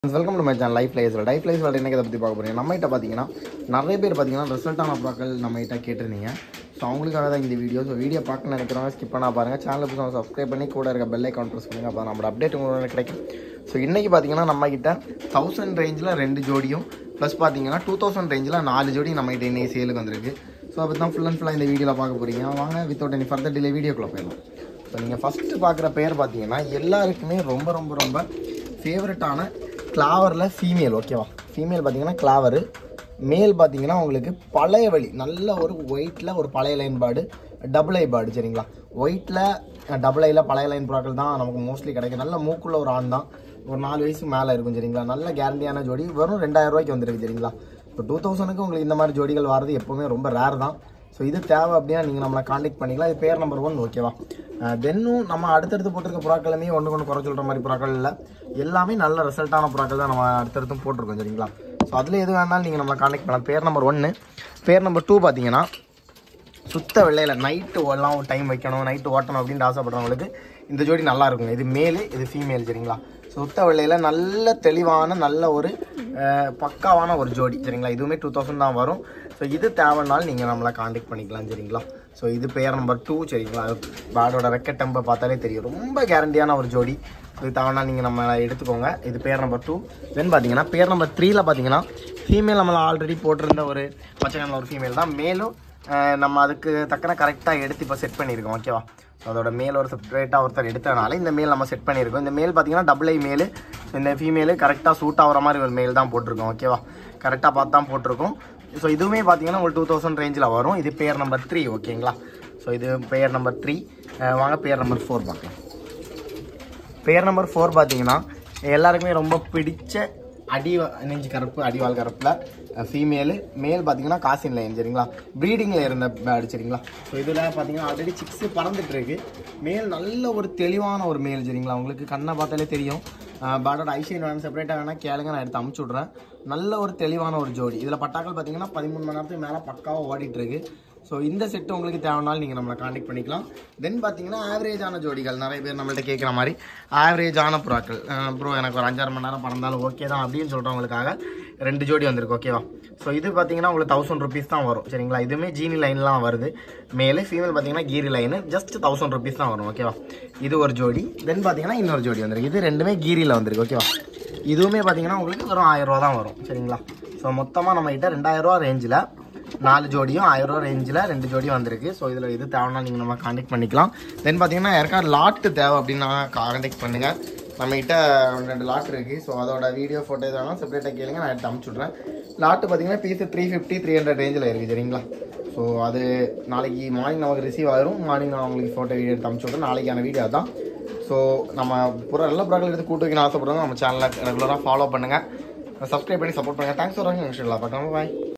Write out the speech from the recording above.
welcome to my channel life லைஃப்ல life லைஃப்ல இன்னைக்கு இதை பற்றி பார்க்க போறீங்க நம்ம கிட்ட பார்த்தீங்கன்னா நிறைய பேர் பார்த்தீங்கன்னா ரிசல்ட்டான ப்ராக்கள் நம்ம கிட்ட கேட்டிருந்தீங்க ஸோ அவங்களுக்காக தான் இந்த வீடியோ ஸோ வீடியோ பார்க்க நினைக்கிறவங்க ஸ்கிப் பண்ணா பாருங்க சேனலை புதுசாக சப்ஸ்கிரைப் பண்ணி கூட இருக்க பெல் ஐக்கான் ப்ரெஸ் பண்ணுங்க அப்போ நம்மளோட அப்டேட் உங்களுக்கு கிடைக்கும் ஸோ இன்னைக்கு பார்த்தீங்கன்னா நம்ம கிட்ட தௌசண்ட் ரேஞ்சில் ரெண்டு ஜோடியும் ப்ளஸ் பார்த்தீங்கன்னா டூ தௌசண்ட் ரேஞ்சில் நாலு ஜோடி நம்ம கிட்ட இன்னைக்கு சேலுக்கு வந்திருக்கு ஸோ அப்போ தான் ஃபுல் அண்ட் ஃபுல்லாக இந்த வீடியோவில் பார்க்க போறீங்க வாங்க வித்தவுட் எனி ஃபர்தர் டிலே வீடியோக்குள்ளே போயிடலாம் ஸோ நீங்கள் ஃபஸ்ட்டு பார்க்குற பேர் பார்த்தீங்கன்னா எல்லாருக்குமே ரொம்ப ரொம்ப ரொம்ப ஃபேவரட்டான கிளாவரில் ஃபீமேல் ஓகேவா ஃபீமேல் பார்த்தீங்கன்னா கிளாவரு மேல் பார்த்தீங்கன்னா உங்களுக்கு பழைய வழி நல்ல ஒரு ஒயிட்டில் ஒரு பழைய லைன் பாடு டபுள் ஐ பாடு சரிங்களா ஒயிட்டில் டபுள் ஐயில் பழைய லைன் ப்ராக்கள் தான் நமக்கு மோஸ்ட்லி கிடைக்கும் நல்ல மூக்குள்ள ஒரு ஆண் தான் ஒரு நாலு வயசுக்கு மேலே இருக்கும் சரிங்களா நல்ல கேரண்டியான ஜோடி வெறும் ரெண்டாயிரம் ரூபாய்க்கு வந்துருக்கு சரிங்களா இப்போ டூ தௌசண்ட்க்கு உங்களுக்கு இந்த மாதிரி ஜோடிகள் வரது எப்போவுமே ரொம்ப ரேர் தான் ஸோ இது தேவை அப்படின்னா நீங்கள் நம்மளை காண்டாக்ட் பண்ணிக்கலாம் இது பேர் நம்பர் ஒன் ஓகேவா தென்னும் நம்ம அடுத்தடுத்து போட்டிருக்க புறாக்களுமே ஒன்று ஒன்று குறை சொல்கிற மாதிரி புறாக்கள் இல்லை எல்லாமே நல்ல ரிசல்ட்டான புறாக்கள் தான் நம்ம அடுத்தடுத்தும் போட்டிருக்கோம் சரிங்களா ஸோ அதில் எது வேணாலும் நீங்கள் நம்மளை காண்டாக்ட் பண்ணலாம் பேர் நம்பர் ஒன்று பேர் நம்பர் டூ பார்த்தீங்கன்னா சுத்த வெள்ளையில் நைட்டு எல்லாம் டைம் வைக்கணும் நைட்டு ஓட்டணும் அப்படின்ட்டு ஆசைப்படுறவங்களுக்கு இந்த ஜோடி நல்லா இருக்குங்க இது மேலு இது ஃபீமேல் சரிங்களா சுத்த வெள்ளையில் நல்ல தெளிவான நல்ல ஒரு அஹ், பக்காவான ஒரு ஜோடி சரிங்களா இதுவுமே டூ தௌசண்ட் தான் வரும் ஸோ இது தேவைனாலும் நீங்கள் நம்மளை காண்டாக்ட் பண்ணிக்கலாம் சரிங்களா ஸோ இது பேர் நம்பர் டூ சரிங்களா பேடோட ரெக்க டெம்பை பார்த்தாலே தெரியும் ரொம்ப கேரண்டியான ஒரு ஜோடி இது தேவைன்னா நீங்கள் நம்ம எடுத்துக்கோங்க இது பேர் நம்பர் டூ தென் பார்த்தீங்கன்னா பேர் நம்பர் த்ரீல பார்த்தீங்கன்னா ஃபீமேல் நம்மளை ஆல்ரெடி போட்டிருந்த ஒரு பச்சைக்கான ஒரு ஃபீமேல் தான் மேலும் அஹ் நம்ம அதுக்கு தக்கன கரெக்டாக எடுத்து இப்போ செட் பண்ணியிருக்கோம் ஓகேவா ஸோ அதோட மேல் ஒரு செப்பரேட்டாக ஒருத்தர் எடுத்தனால இந்த மேல் நம்ம செட் பண்ணியிருக்கோம் இந்த மேல் பார்த்தீங்கன்னா டபுள் ஐ மேல் இந்த ஃபீமேலு கரெக்டாக சூட் ஆகிற மாதிரி ஒரு மேல் தான் போட்டிருக்கோம் ஓகேவா கரெக்டாக பார்த்து தான் போட்டிருக்கோம் ஸோ இதுவுமே பார்த்தீங்கன்னா உங்களுக்கு டூ தௌசண்ட் ரேஞ்சில் வரும் இது பேர் நம்பர் த்ரீ ஓகேங்களா ஸோ இது பேர் நம்பர் த்ரீ வாங்க பேர் நம்பர் ஃபோர் பார்க்கலாம் பேர் நம்பர் ஃபோர் பார்த்தீங்கன்னா எல்லாருக்குமே ரொம்ப பிடிச்ச அடி நெஞ்சு கருப்பு அடிவால் கருப்பில் ஃபீமேலு மேல் பார்த்தீங்கன்னா காசின் லைன் சரிங்களா ப்ரீடிங்கில் இருந்த பேர்டு சரிங்களா ஸோ இதில் பார்த்தீங்கன்னா ஆல்ரெடி சிக்ஸு பறந்துட்டு இருக்கு மேல் நல்ல ஒரு தெளிவான ஒரு மேல் சரிங்களா உங்களுக்கு கண்ணை பார்த்தாலே தெரியும் பேர்டோட ஐஷைன் வேணும் செப்பரேட்டாக வேணால் கேளுங்க நான் எடுத்து அமுச்சு விட்றேன் நல்ல ஒரு தெளிவான ஒரு ஜோடி இதில் பட்டாக்கள் பார்த்தீங்கன்னா பதிமூணு மணி நேரத்துக்கு மேலே பக்காவாக ஓடிட்டு இருக்கு ஸோ இந்த செட்டு உங்களுக்கு தேவைனாலும் நீங்கள் நம்மளை காண்டாக்ட் பண்ணிக்கலாம் தென் பார்த்தீங்கன்னா ஆவரேஜான ஜோடிகள் நிறைய பேர் நம்மள்ட்ட கேட்குற மாதிரி ஆவரேஜான புறாக்கள் ப்ரோ எனக்கு ஒரு அஞ்சாறு மணி நேரம் பறந்தாலும் ஓகே தான் அப்படின்னு சொல்கிறவங்களுக்காக ரெண்டு ஜோடி வந்திருக்கு ஓகேவா ஸோ இது பார்த்தீங்கன்னா உங்களுக்கு தௌசண்ட் ருபீஸ் தான் வரும் சரிங்களா இதுவுமே ஜீனி லைன்லாம் வருது மேலே ஃபீமேல் பார்த்தீங்கன்னா கீரி லைனு ஜஸ்ட் தௌசண்ட் ருபீஸ் தான் வரும் ஓகேவா இது ஒரு ஜோடி தென் பார்த்தீங்கன்னா இன்னொரு ஜோடி வந்திருக்கு இது ரெண்டுமே கீரியில் வந்திருக்கு ஓகேவா இதுவுமே பார்த்தீங்கன்னா உங்களுக்கு வெறும் ஆயிரம் ரூபா தான் வரும் சரிங்களா ஸோ மொத்தமாக நம்ம கிட்ட ரெண்டாயிரம் ரூபா ரேஞ்சில் நாலு ஜோடியும் ஆயிரம் ரூபா ரேஞ்சில் ரெண்டு ஜோடியும் வந்திருக்கு ஸோ இதில் இது தேவைன்னா நீங்கள் நம்ம காண்டாக்ட் பண்ணிக்கலாம் தென் பார்த்தீங்கன்னா யாருக்கா லாட்டு தேவை அப்படின்னா காண்டாக்ட் பண்ணுங்கள் நம்மகிட்ட ரெண்டு லாட் இருக்குது ஸோ அதோட வீடியோ ஃபோட்டோ எதுவும் செப்பரேட்டாக கேளுங்க நான் எடுத்து அமுச்சு விட்றேன் லாட்டு பார்த்தீங்கன்னா piece three fifty three hundred ரேஞ்சில் இருக்குது சரிங்களா ஸோ அது நாளைக்கு மார்னிங் நமக்கு ரிசீவ் ஆயிரும் மார்னிங் நான் உங்களுக்கு ஃபோட்டோ வீடியோ எடுத்து அமுச்சு விட்றேன் நாளைக்கான வீடியோ தான் ஸோ நம்ம புற நல்ல ப்ராடக்ட் எடுத்து கூட்டு வைக்கணும்னு ஆசைப்படுறோம் நம்ம சேனலை ரெகுலராக ஃபாலோ பண்ணுங்கள் சப்ஸ்கிரைப் பண்ணி சப்போர்ட் பண்ணுங்கள் தேங்க்ஸ் ஃபார் வாட்சிங் பார்க்கலாம் பாய்